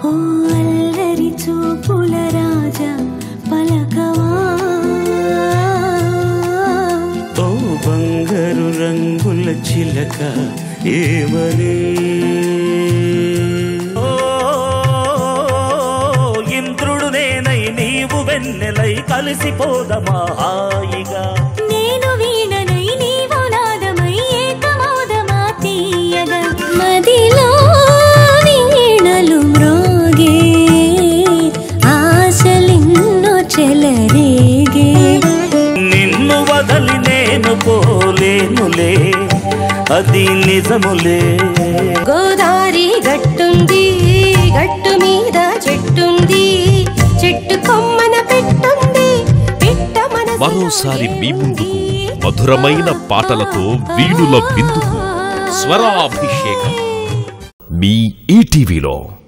ఓ అల్లరి చూపుల రాజా పలకవా ఓ బంగారు రంగుల చిలక ఏమని ఓ ఇంద్రుడు నేనై నీవు వెన్నెలై కలిసిపోదమా హాయిగా నేను వీణనై నీవు నాదమై ఏకమౌదమా తీయగా మదిలో వీణలు మ్రోగే ఆశలిన్నో చెలరేగే నిన్ను వదలి నేను పోలేనులే అది నిజములే గోదారి గట్టుంది గట్టు మీద చెట్టుంది చెట్టు కొమ్మన పెట్టుంది పిట్ట మనసులో మరోసారి మీ ముందుకు మధురమైన పాటలతో వీణుల విందుకు స్వరాభిషేకం మీ ఈటీవీలో